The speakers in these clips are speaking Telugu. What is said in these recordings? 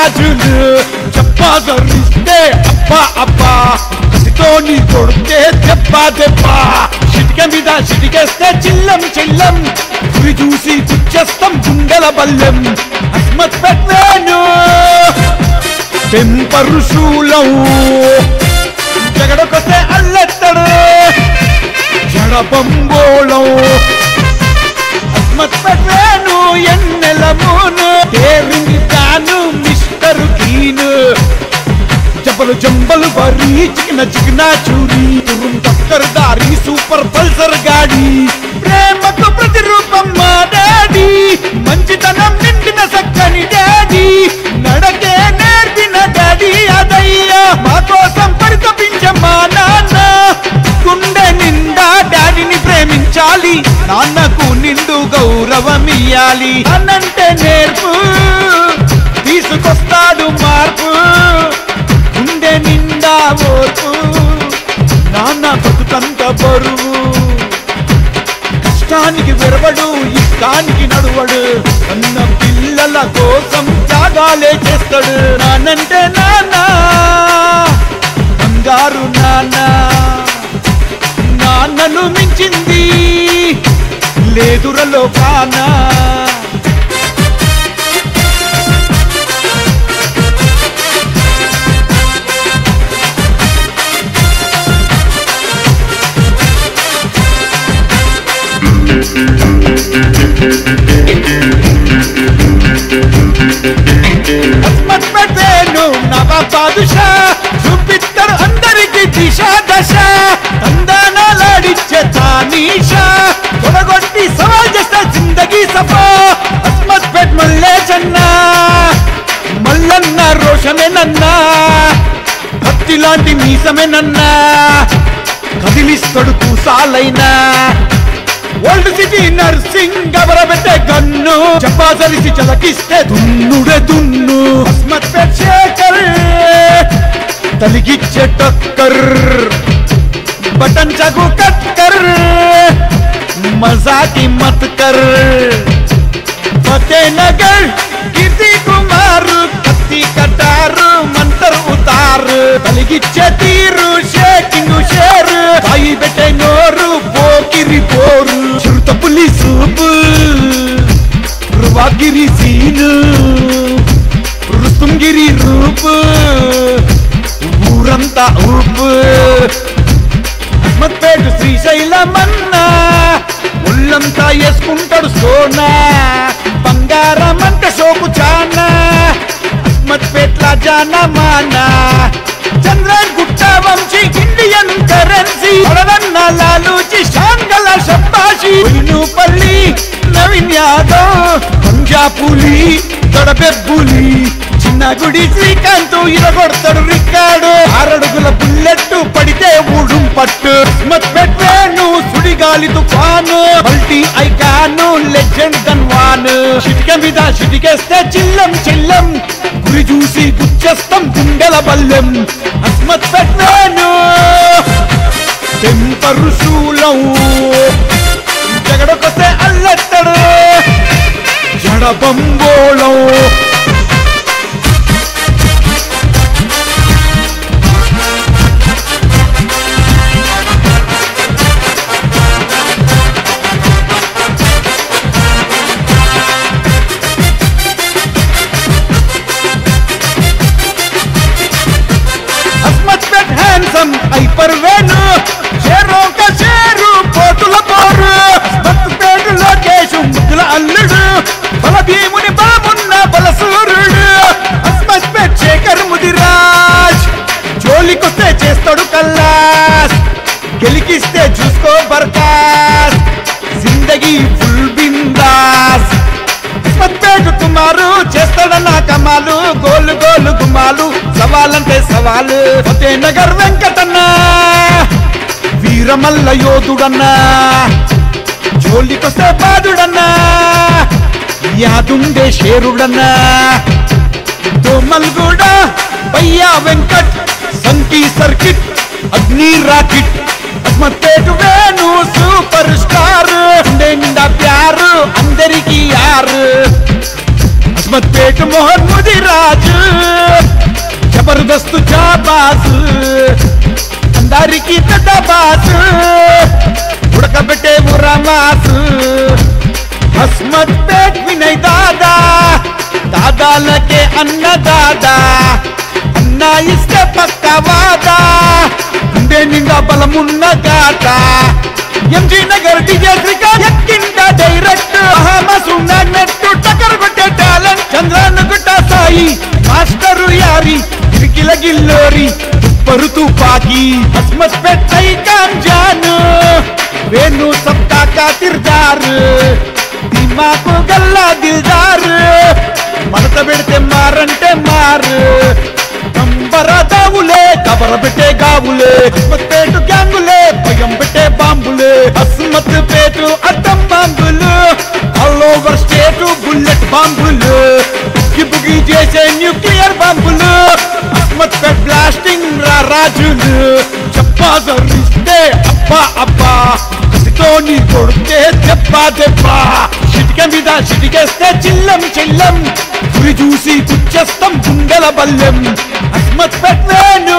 గాజులు చెప్పా జరిస్తే అబ్బా అబ్బా కసితో నీ కొడితే దెబ్బ దెబ్బ చిటిక మీద చిటికేస్తే చిల్లం చిల్లం గురి చూసి గుచ్చేస్తాం గుండెల బల్లెం అస్మత్ పెట్టాను పెంపరు శూలం జగడకొస్తే అల్లెత్తడు జడబంబోళం అస్మత్ పెట్టాను ఎన్నెల మూను తేరింది తాను మిస్టర్ కీను జబలు జంబలు బరి చికిన చికిన చూరి తురుం టక్కర్ దారి సూపర్ పల్సర్ గాడి ప్రేమకు ప్రతిరూపం మా డాడీ మంచితనం నిండిన సక్కని డాడీ నడకే నేర్పిన డాడీ అదయ్యా మా కోసం పరితపించే మా నాన్న గుండె నిండా డాడీని ప్రేమించాలి నాన్నకు నిండు గౌరవం ఇయ్యాలి అన్నంటే నేర్పు తీసుకొస్తాడు మార్పు గుండె నిండా ఓర్పు నాన్న బతుకంత బరువు కష్టానికి విరవడు ఇష్టానికి నడువడు అన్న పిల్లల కోసం త్యాగాలే చేస్తాడు నానంటే నాన్న బంగారు నాన్న నాన్నను మించింది లేదురలో కానా అస్మత్ పటేలు నవాబ్ బాదుషా చూపిస్తారు అందరికి దిశ దశ తందానాలాడిచ్చే తానీషా తొడగొట్టి సవాల్ చేస్తా జిందగీ సఫా అస్మత్ పెట్ మల్లేశన్నా మల్లన్న రోషమే నన్నా కత్తి లాంటి మీసమే నన్నా కదిలిస్తాడు కూసాలైనా ఓల్డ్ సిటీ నర్సింగ్ గబరబెట్టే గన్ను చెప్పాసరిసి చలకిస్తే దున్నుడే దున్ను అస్మత్ పేట్ శేఖర్ తలిగిచ్చే టక్కర్ బటన్ చగు కట్కర్ మజాకి మత్ కర్ ఫతేనగర్ కిసి కుమార్ కత్తి కటారు మంతర్ ఉతారు కలిగిచ్చే తీరు షేకింగ్ షేర్ బాయి పెట్టే నోరు పోకిరి పోరు చిరుత పులి సూపు రువాగిరి సీను రుస్తుంగిరి రూపు ఊరంతా ఊపు మత్పేటు శ్రీశైలమన్నా ఒళ్ళంతా వేసుకుంటాడు సోనా బంగారం అంటే షోకు చానా మత్పేట్ల జానా మానా Chandrayangutta Vamshi Indian currency పొడవన్న లాలూచి షాంగల షబ్బాషి పల్లి నవీన్ యాదవ్ పంజాపులి తొడబెబ్బులి చిన్న గుడి శ్రీకాంత్ ఇరగొడతాడు రికార్డు ఆరడుగుల బుల్లెట్ పడితే ఊడుం పట్టు మత్ పెట్టాను సుడిగాలి తుఫాను మల్టీ ఐకాను లెజెండ్ గన్వాన్ చిటిక మీద చిటికేస్తే చిల్లం చిల్లం గురి చూసి గుచ్చేస్తాం గుండెల బల్లెం అస్మత్ పెట్టాను టెంపరు శూలం జగడకొస్తే అల్లెత్తడు జడబంబోళం అస్మత్ పెట్ హ్యాండ్సమ్ హైపర్ వేను షేరో క షేరు పోతుల పోరు అస్మత్ పేట లోకేష్ ముద్దుల అల్లుడు బల భీముని బామున్న బలసూరుడు అస్మత్ పెట్ శేఖర్ ముదిరాజ్ జోలికొస్తే చేస్తాడు కల్లాస్ గెలికిస్తే చూసుకో బర్కాస్ జిందగీ ఫుల్ బిందాస్ పత్తేటు కుమారు చేస్తాడన్న కమాలు గోలు గోలు గుమాలు సవాలంటే సవాలు ఫతే నగర్ వెంకటన్న వీరమల్ల యోధుడన్నా జోలికొస్తే బాదుడన్నా యాదుండే షేరుడన్నా దోమల్గూడ బయ్యా వెంకట్ సంకీ సర్కిట్ అగ్ని రాకెట్ అస్మత్తేటు వేణు సూపర్ స్టార్ ఉండే నిండా ప్యారు అందరికి యారు అస్మత్తేటు మోహన్ ముదిరాజు జబర్దస్త్ జాబాసు అందరికి పెద్ద బాసు ఉడకబెట్టే ఉరమాసు హస్మత్ పేట్ వినయ్ దాదా దాదాలకే అన్న దాదా అన్న ఇస్తే పక్క వాదా గుండె నిండా బలమున్న గాట ఎంజీ నగర్ డిజే శ్రీకాంత్ ఎక్కింద డైరెక్ట్ అహమసు నెట్టు టక్కర్ కొట్టే టాలెంట్ చంద్రాన్న గుట్ట సాయి మాస్టరు యారి కిరికిల గిల్లోరి పరుతూ పాకి హస్మత్ పెట్టై కాన్ జాను వేణు సబ్కా కా కిర్దార్ దిమాకు గల్లా దిల్దార్ మడత పెడితే మారంటే మారు కంబర దావులే కబర పెట్టే గావులే హస్మత్ పేటు గ్యాంగులే భయం పెట్టే బాంబులే హస్మత్ పేటు అడ్డం బాంబులు ఆల్ ఓవర్ స్టేట్ బుల్లెట్ బాంబులు బుగ్గి బుగ్గి చేసే న్యూక్లియర్ బాంబులు హస్మత్ పేట్ బ్లాస్టింగ్ రా రాజులు చెప్పా జరిస్తే అబ్బా అబ్బా కసితో నీ కొడితే దెబ్బ దెబ్బ చిటిక మీద చిటికేస్తే చిల్లం చిల్లం గురి చూసి గుచ్చేస్తాం గుండెల బల్లెం అస్మత్ పెట్టాను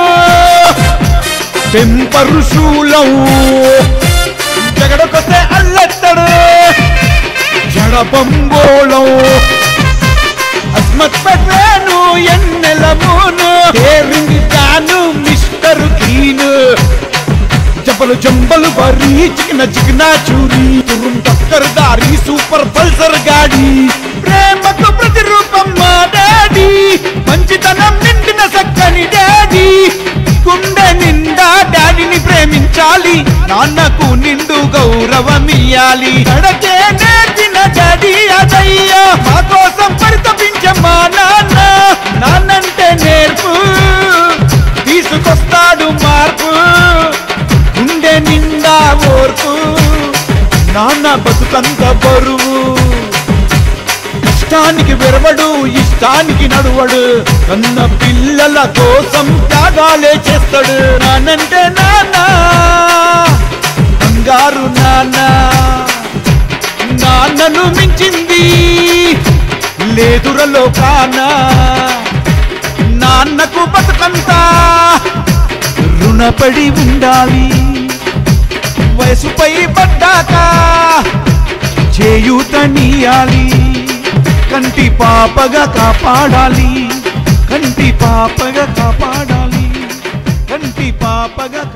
పెంపరు శూలం జగడకొస్తే అల్లెత్తడు జడ బంబోళం అస్మత్ పెట్టాను ఎన్నెల మూను డేరింగ్ తాను మిస్టర్ గ్రీన్ జబ్బలు జంబలు బరి చికిన చికిన చూరి తురుం టక్కర్ దారి సూపర్ పల్సర్ గాడి ప్రేమకు ప్రతిరూపం మా డాడీ మంచితనం నిండిన సక్కని డాడీ గుండె నిండా డాడీని ప్రేమించాలి నాన్నకు నిండు గౌరవమియ్యాలి అడకే నేర్చిన డాడీ అదయ్యా మా కోసం పరితపించే మా నాన్న నాన్నంటే నేర్పు తీసుకొస్తాడు మార్పు గుండె నిండా ఓర్పు నాన్న బతుకంత బరువు కష్టానికి విరవడు ఇష్టానికి నడువడు కన్న పిల్లల కోసం త్యాగాలే చేస్తాడు నానంటే నాన్న బంగారు నాన్న నాన్నను మించింది లేదురలో కానా నాన్నకు బతుకంతా రుణపడి ఉండాలి వయసుపై పడ్డాక చేయూతనీయాలి కంటి పాపగా కాపాడాలి కంటి పాపగా కాపాడాలి కంటి పాపగా